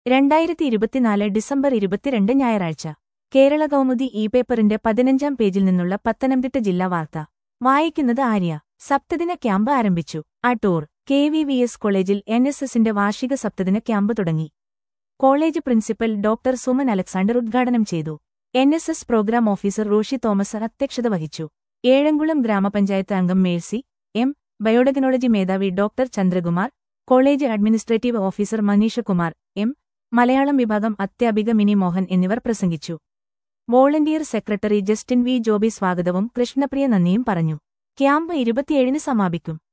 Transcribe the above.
രണ്ടായിരത്തി ഇരുപത്തിനാല് ഡിസംബർ ഇരുപത്തിരണ്ട് ഞായറാഴ്ച കേരള കൗമുദി ഇ പേപ്പറിന്റെ പതിനഞ്ചാം പേജിൽ നിന്നുള്ള പത്തനംതിട്ട ജില്ലാ വാർത്ത വായിക്കുന്നത് ആര്യ സപ്തദിന ക്യാമ്പ് ആരംഭിച്ചു Adoor K V V S കോളേജിൽ എൻ എസ് എസിന്റെ വാർഷിക സപ്തദിന ക്യാമ്പ് തുടങ്ങി college principal doctor Suman Alexander ഉദ്ഘാടനം ചെയ്തു N S S programme officer Roshi Thomas അധ്യക്ഷത വഹിച്ചു ഏഴംകുളം ഗ്രാമപഞ്ചായത്ത് അംഗം മേഴ്സി എം ബയോടെക്നോളജി മേധാവി doctor Chandrakumar college administrative officer Maneeshakumar M Malayalam വിഭാഗം അധ്യാപിക മിനി മോഹൻ എന്നിവർ പ്രസംഗിച്ചു volunteer secretary Justin V Joby സ്വാഗതവും കൃഷ്ണപ്രിയ നന്ദിയും പറഞ്ഞു ക്യാമ്പ് ഇരുപത്തിയേഴിന് സമാപിക്കും